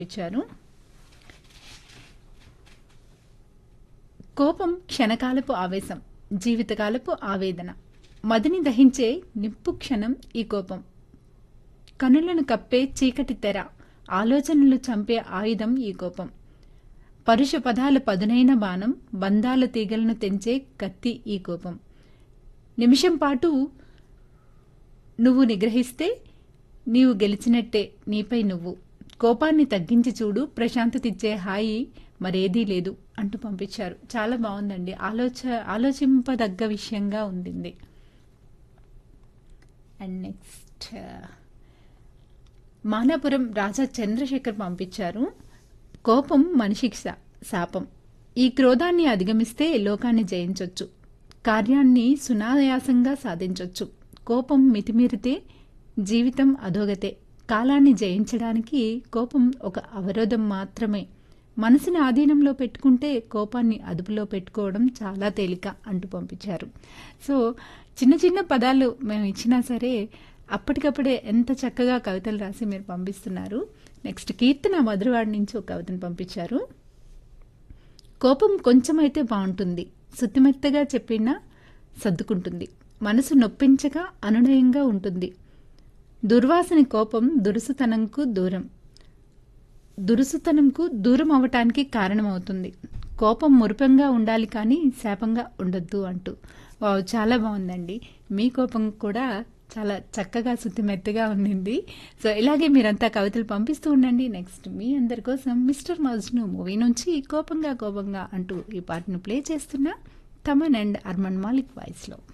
ఇచ్చారు కోపం క్షణకాలపు ఆవేశం జీవితకాలపు ఆవేదన మదిని దహించే నిప్పు క్షణం ఈ కోపం కనులను కప్పే చీకటి తెర ఆలోచనలు చంపే ఆయుధం ఈ కోపం పరుష పదాల పదునైన బాణం బంధాల తీగలను తెంచే కత్తి ఈ కోపం నిమిషం పాటు నువ్వు నిగ్రహిస్తే నీవు గెలిచినట్టే నీపై నువ్వు కోపాన్ని తగ్గించి చూడు ప్రశాంతతిచ్చే హాయి మరేదీ లేదు అంటూ పంపించారు చాలా బాగుందండి ఆలోచ ఆలోచింపదగ్గ విషయంగా ఉండింది అండ్ నెక్స్ట్ మానాపురం రాజా చంద్రశేఖర్ పంపించారు కోపం మనిషికి శా- శాపం ఈ క్రోధాన్ని అధిగమిస్తే లోకాన్ని జయించొచ్చు కార్యాన్ని సునాయాసంగా సాధించొచ్చు కోపం మితిమీరితే జీవితం అధోగతే కాలాన్ని జయించడానికి కోపం ఒక అవరోధం మాత్రమే మనసుని ఆధీనంలో పెట్టుకుంటే కోపాన్ని అదుపులో పెట్టుకోవడం చాలా తేలిక అంటూ పంపించారు సో చిన్న చిన్న పదాలు మేము ఇచ్చినా సరే అప్పటికప్పుడే ఎంత చక్కగా కవితలు రాసి మీరు పంపిస్తున్నారు నెక్స్ట్ కీర్తన మధురవాడి నుంచి ఒక కవితను పంపించారు కోపం కొంచెమైతే బాగుంటుంది శుతిమెత్తగా చెప్పినా సర్దుకుంటుంది మనసు నొప్పించగా అనునయంగా ఉంటుంది దుర్వాసని కోపం దురుసుతనంకు దూరం దురుసుతనంకు దూరం అవటానికి కారణమవుతుంది కోపం మురిపంగా ఉండాలి కానీ శాపంగా ఉండొద్దు అంటూ వావ్ చాలా బాగుందండి మీ కోపం కూడా చాలా చక్కగా శుతిమెత్తగా ఉండింది సో ఇలాగే మీరంతా కవితలు పంపిస్తూ ఉండండి నెక్స్ట్ మీ అందరి కోసం మిస్టర్ మజ్ను మూవీ నుంచి కోపంగా కోపంగా అంటూ ఈ పాటను ప్లే చేస్తున్న తమన్ అండ్ అర్మన్ మాలిక్ వాయిస్లో